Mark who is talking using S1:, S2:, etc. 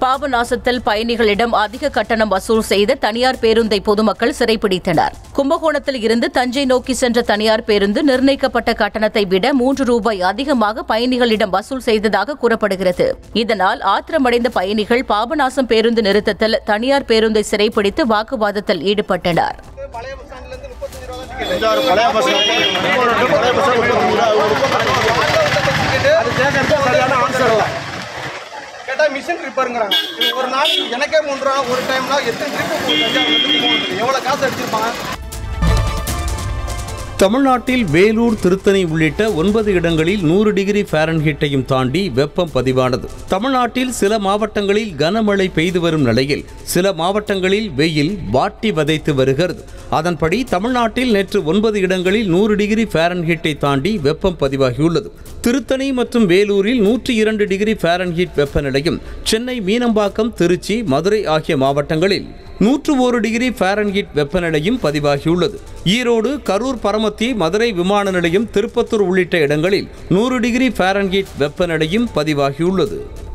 S1: பாபநாசத்தில் பயணிகளிடம் அதிக கட்டணம் வசூல் செய்த தனியார் பேருந்தை பொதுமக்கள் சிறைப்பிடித்தனர் கும்பகோணத்தில் இருந்து தஞ்சை நோக்கி சென்ற தனியார் பேருந்து நிர்ணயிக்கப்பட்ட கட்டணத்தை விட மூன்று ரூபாய் அதிகமாக பயணிகளிடம் வசூல் செய்ததாக கூறப்படுகிறது இதனால் ஆத்திரமடைந்த பயணிகள் பாபநாசம் பேருந்து நிறுத்தத்தில் தனியார் பேருந்தை சிறைப்பிடித்து வாக்குவாதத்தில் ஈடுபட்டனர்
S2: பழைய பஸ் ஸ்டாண்ட்ல இருந்து முப்பத்தஞ்சு ரூபா தான் டிக்கெட் பழைய பஸ் பழைய பஸ் அது கேட்கறது சரியான ஆன்சர் இல்லை கேட்டா மிஷின் ரிப்பேருங்கிறாங்க இது ஒரு நாள் எனக்கே மூணு ரூபா ஒரு டைம்ல எத்தனை ட்ரிப்பு தஞ்சாவூர்லேருந்து போகணும் எவ்வளோ காசு அடிச்சிருப்பாங்க
S3: தமிழ்நாட்டில் வேலூர் திருத்தணி உள்ளிட்ட ஒன்பது இடங்களில் நூறு டிகிரி ஃபாரன்ஹீட்டையும் தாண்டி வெப்பம் பதிவானது தமிழ்நாட்டில் சில மாவட்டங்களில் கனமழை பெய்து வரும் நிலையில் சில மாவட்டங்களில் வெயில் வாட்டி வதைத்து வருகிறது அதன்படி தமிழ்நாட்டில் நேற்று ஒன்பது இடங்களில் நூறு டிகிரி ஃபாரன்ஹீட்டை தாண்டி வெப்பம் பதிவாகியுள்ளது திருத்தணி மற்றும் வேலூரில் நூற்றி இரண்டு டிகிரி ஃபாரன்ஹீட் வெப்பநிலையும் சென்னை மீனம்பாக்கம் திருச்சி மதுரை ஆகிய மாவட்டங்களில் நூற்று ஒரு டிகிரி ஃபாரன்ஹீட் வெப்பநிலையும் பதிவாகியுள்ளது ஈரோடு கரூர் பரமத்தி மதுரை விமான நிலையம் திருப்பத்தூர் உள்ளிட்ட இடங்களில் நூறு டிகிரி ஃபாரன்ஹீட் வெப்பநிலையும் பதிவாகியுள்ளது